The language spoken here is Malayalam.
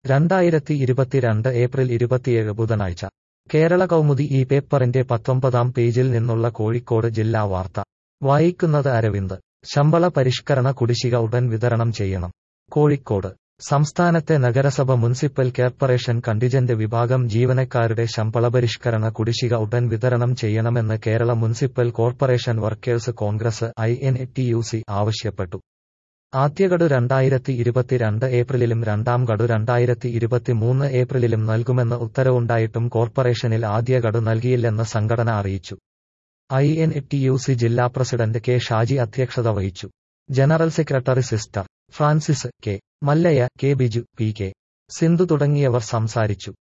രണ്ടായിരത്തി ഇരുപത്തിരണ്ട് ഏപ്രിൽ ഇരുപത്തിയേഴ് ബുധനാഴ്ച കേരള കൗമുദി ഈ പേപ്പറിന്റെ പത്തൊമ്പതാം പേജിൽ നിന്നുള്ള കോഴിക്കോട് ജില്ലാ വാർത്ത വായിക്കുന്നത് അരവിന്ദ് ശമ്പള പരിഷ്കരണ കുടിശ്ശിക ഉടൻ വിതരണം ചെയ്യണം കോഴിക്കോട് സംസ്ഥാനത്തെ നഗരസഭ മുനിസിപ്പൽ കോർപ്പറേഷൻ കണ്ടിജന്റ് വിഭാഗം ജീവനക്കാരുടെ ശമ്പള പരിഷ്കരണ കുടിശ്ശിക ഉടൻ വിതരണം ചെയ്യണമെന്ന് Kerala municipal corporation workers Congress I N T U C ആവശ്യപ്പെട്ടു ആദ്യഗഡു രണ്ടായിരത്തി ഇരുപത്തിരണ്ട് ഏപ്രിലിലും രണ്ടാം ഗഡു രണ്ടായിരത്തി ഇരുപത്തിമൂന്ന് ഏപ്രിലിലും നൽകുമെന്ന് ഉത്തരവുണ്ടായിട്ടും കോർപ്പറേഷനിൽ ആദ്യ ഗഡു നൽകിയില്ലെന്ന് സംഘടന അറിയിച്ചു I N T U C ജില്ലാ പ്രസിഡന്റ് കെ ഷാജി അധ്യക്ഷത വഹിച്ചു general secretary sister Francis K Mallayya K Biju P K Sindhu തുടങ്ങിയവർ സംസാരിച്ചു